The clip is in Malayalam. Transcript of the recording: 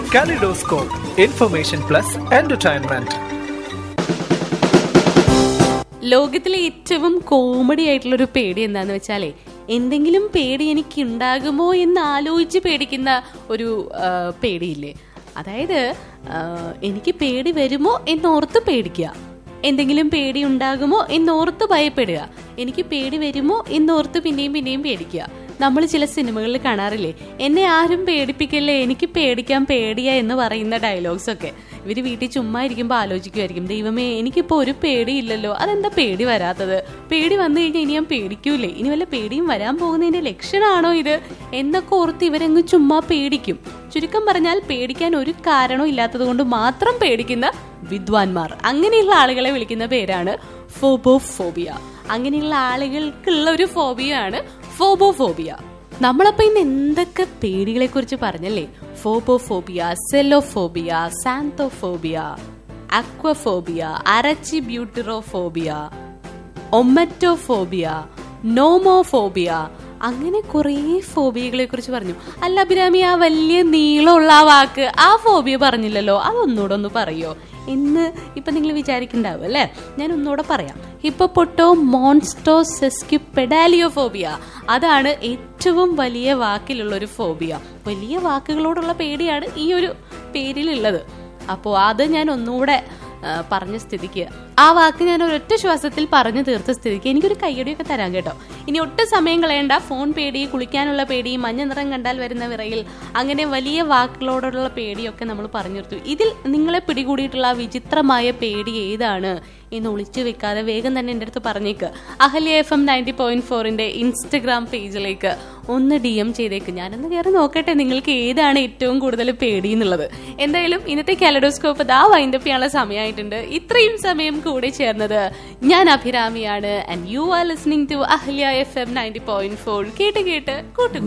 Kaleidoscope, information plus entertainment. ലോകത്തിലെ ഏറ്റവും കോമഡി ആയിട്ടുള്ള ഒരു പേടി എന്താന്ന് വെച്ചാലേ എന്തെങ്കിലും പേടി എനിക്ക് ഉണ്ടാകുമോ എന്ന് ആലോചിച്ച് പേടിക്കുന്ന ഒരു ആ, പേടിയില്ലേ അതായത് ആ, എനിക്ക് പേടി വരുമോ എന്നോർത്ത് പേടിക്കുക എന്തെങ്കിലും പേടി ഉണ്ടാകുമോ എന്നോർത്ത് ഭയപ്പെടുക എനിക്ക് പേടി വരുമോ എന്നോർത്ത് പിന്നെയും പിന്നെയും പേടിക്കുക നമ്മൾ ചില സിനിമകളിൽ കാണാറില്ലേ എന്നെ ആരും പേടിപ്പിക്കല്ലേ എനിക്ക് പേടിക്കാൻ പേടിയാ എന്ന് പറയുന്ന ഡയലോഗ്സ് ഒക്കെ ഇവര് വീട്ടിൽ ചുമ്മാ ഇരിക്കുമ്പോൾ ആലോചിക്കുമായിരിക്കും ദൈവമേ എനിക്കിപ്പോ ഒരു പേടിയില്ലല്ലോ അതെന്താ പേടി വരാത്തത് പേടി വന്നു കഴിഞ്ഞാൽ ഇനി ഞാൻ പേടിക്കൂലേ ഇനി വല്ല പേടിയും വരാൻ പോകുന്നതിന്റെ ലക്ഷണമാണോ ഇത് എന്നൊക്കെ ഓർത്ത് ഇവരങ്ങ് ചുമ്മാ പേടിക്കും ചുരുക്കം പറഞ്ഞാൽ പേടിക്കാൻ ഒരു കാരണവും ഇല്ലാത്തത് കൊണ്ട് മാത്രം പേടിക്കുന്ന വിദ്വാൻമാർ അങ്ങനെയുള്ള ആളുകളെ വിളിക്കുന്ന പേരാണ് ഫോബോഫോബിയ അങ്ങനെയുള്ള ആളുകൾക്കുള്ള ഒരു ഫോബിയാണ് ഫോബോഫോബിയ നമ്മളപ്പോ ഇന്ന് എന്തൊക്കെ പേടികളെ കുറിച്ച് പറഞ്ഞല്ലേ ഫോബോഫോബിയ സെലോഫോബിയ സാന്തോഫോബിയ അക്വഫോബിയ അരച്ചി ബ്യൂട്ടിറോഫോബിയ ഒമറ്റോഫോബിയ നോമോഫോബിയ അങ്ങനെ കുറേ ഫോബിയകളെ കുറിച്ച് പറഞ്ഞു അല്ല അഭിരാമി ആ വലിയ നീളമുള്ള ആ വാക്ക് ആ ഫോബിയ പറഞ്ഞില്ലല്ലോ അതൊന്നുകൂടെ ഒന്ന് പറയോ എന്ന് ഇപ്പൊ നിങ്ങൾ വിചാരിക്കുന്നുണ്ടാവും അല്ലേ ഞാൻ ഒന്നുകൂടെ പറയാം ഹിപ്പോപ്പൊട്ടോ മോൺസ്റ്റോ സെസ്ക്യു പെഡാലിയോഫോബിയ അതാണ് ഏറ്റവും വലിയ വാക്കിലുള്ള ഒരു ഫോബിയ വലിയ വാക്കുകളോടുള്ള പേടിയാണ് ഈ ഒരു പേരിലുള്ളത് അപ്പോൾ അത് ഞാൻ ഒന്നുകൂടെ ആ, പറഞ്ഞ സ്ഥിതിക്ക് ആ വാക്ക് ഞാൻ ഒരൊറ്റ ശ്വാസത്തിൽ പറഞ്ഞു തീർത്ത സ്ഥിതിക്ക് എനിക്കൊരു കയ്യടിയൊക്കെ തരാൻ കേട്ടോ ഇനി ഒട്ടും സമയം കളയണ്ട ഫോൺ പേടി കുളിക്കാനുള്ള പേടി മഞ്ഞ നിറം കണ്ടാൽ വരുന്ന വിറയിൽ അങ്ങനെ വലിയ വാക്കുകളോടുള്ള പേടിയൊക്കെ നമ്മൾ പറഞ്ഞു തീർത്തു ഇതിൽ നിങ്ങളെ പിടികൂടിയിട്ടുള്ള ആ വിചിത്രമായ പേടി ഏതാണ് എന്ന് ഒളിച്ചു വെക്കാതെ വേഗം തന്നെ എൻ്റെ അടുത്ത് പറഞ്ഞേക്ക് Ahalya F M ninety point ഫോറിന്റെ ഇൻസ്റ്റഗ്രാം പേജിലേക്ക് ഒന്ന് ഡി എം ചെയ്തേക്ക് ഞാനൊന്ന് കയറി നോക്കട്ടെ നിങ്ങൾക്ക് ഏതാണ് ഏറ്റവും കൂടുതൽ പേടി എന്നുള്ളത് എന്തായാലും ഇന്നത്തെ കാലഡോസ്കോപ്പ് ദാ വൈൻഡപ്പ് ചെയ്യാനുള്ള സമയമായിട്ടുണ്ട് ഇത്രയും സമയം കൂടെ ചേർന്നത് ഞാൻ അഭിരാമിയാണ് and you are listening to Ahalya F M ninety point four കേട്ട് കേട്ട് കൂട്ടുകൂടി